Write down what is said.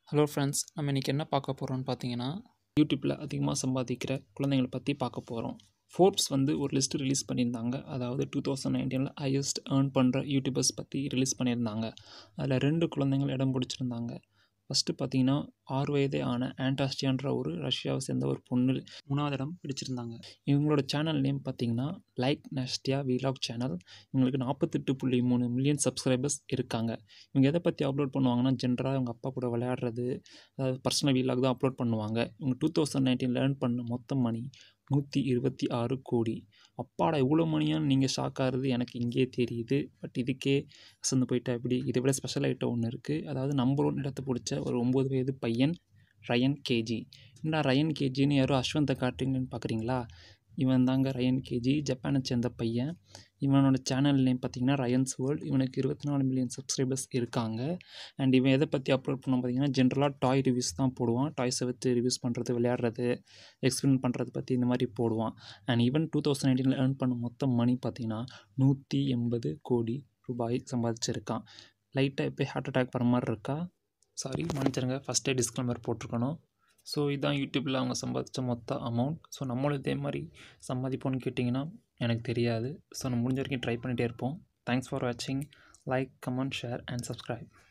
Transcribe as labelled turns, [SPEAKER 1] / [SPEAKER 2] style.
[SPEAKER 1] hello friends நம்ம இன்றைக்கி என்ன பார்க்க போகிறோம்னு பார்த்தீங்கன்னா யூடியூப்பில் அதிகமாக சம்பாதிக்கிற குழந்தைங்களை பற்றி பார்க்க போகிறோம் ஃபோர்ப்ஸ் வந்து ஒரு லிஸ்ட்டு ரிலீஸ் பண்ணியிருந்தாங்க அதாவது டூ தௌசண்ட் நைன்டீனில் ஹையஸ்ட் ஏர்ன் பண்ணுற யூடியூபர்ஸ் பற்றி ரிலீஸ் பண்ணியிருந்தாங்க அதில் ரெண்டு குழந்தைங்கள் இடம் பிடிச்சிருந்தாங்க ஃபஸ்ட்டு பார்த்தீங்கன்னா ஆறு வயதே ஆன ஆண்டாஸ்டியான்ற ஒரு ரஷ்யாவை சேர்ந்த ஒரு பொண்ணு மூணாவது இடம் பிடிச்சிருந்தாங்க இவங்களோட சேனல் நேம் பார்த்தீங்கன்னா லைக் நஸ்டியா வீலாக் சேனல் இவங்களுக்கு நாற்பத்தெட்டு புள்ளி மூணு மில்லியன் சப்ஸ்கிரைபர்ஸ் இருக்காங்க இவங்க எதை பற்றி அப்லோட் பண்ணுவாங்கன்னா ஜென்ரலாக இவங்க அப்பா கூட விளையாடுறது அதாவது பர்சனல் வீலாக் தான் அப்லோட் பண்ணுவாங்க இவங்க டூ தௌசண்ட் நைன்டீன் லேர்ன் பண்ண மொத்த மணி நூற்றி இருபத்தி ஆறு கோடி அப்பாடா இவ்வளோ மணியான்னு நீங்கள் ஷாக் ஆகிறது எனக்கு இங்கே தெரியுது பட் இதுக்கே அசந்து போயிட்டா எப்படி இதை விட ஸ்பெஷல் ஐட்டம் ஒன்று இருக்குது அதாவது நம்பர் ஒன் இடத்தை பிடிச்ச ஒரு ஒம்பது வயது பையன் ரயன் கேஜி என்ன ரயன் கேஜின்னு யாரோ அஸ்வந்தை காட்டுறீங்கன்னு பார்க்குறீங்களா இவன் தாங்க ரயன் கேஜி ஜப்பானை சேர்ந்த பையன் இவனோட சேனல் நேம் பார்த்தீங்கன்னா ரயன்ஸ் வேர்ல்ட் இவனுக்கு இருபத்தி நாலு மில்லியன் சப்ஸ்கிரைபர்ஸ் இருக்காங்க அண்ட் இவன் எதை பற்றி அப்லோட் பண்ண பார்த்தீங்கன்னா ஜென்ரலாக டாய் ரிவ்யூஸ் தான் போடுவான் டாய்ஸை வச்சு ரிவ்யூஸ் பண்ணுறது விளையாடுறது எக்ஸ்பிளைன் பண்ணுறது பற்றி இந்த மாதிரி போடுவான் அண்ட் ஈவன் டூ தௌசண்ட் நைன்டீனில் ஏர்ன் பண்ண மொத்த மணி பார்த்தீங்கன்னா நூற்றி எண்பது கோடி ரூபாய் சம்பாதிச்சிருக்கான் லைட்டாக இப்போ ஹார்ட் அட்டாக் வர மாதிரி இருக்கா சாரி மன்னிச்சிருங்க ஃபஸ்ட்டே டிஸ்க்ளைமர் போட்டிருக்கணும் ஸோ இதுதான் யூடியூப்பில் அவங்க சம்பாதிச்ச மொத்த அமௌண்ட் ஸோ நம்மளும் இதே மாதிரி சம்பாதிப்போம்னு கேட்டிங்கன்னா எனக்கு தெரியாது ஸோ நம்ம முடிஞ்ச வரைக்கும் ட்ரை பண்ணிகிட்டே இருப்போம் தேங்க்ஸ் ஃபார் வாட்சிங் like comment share and subscribe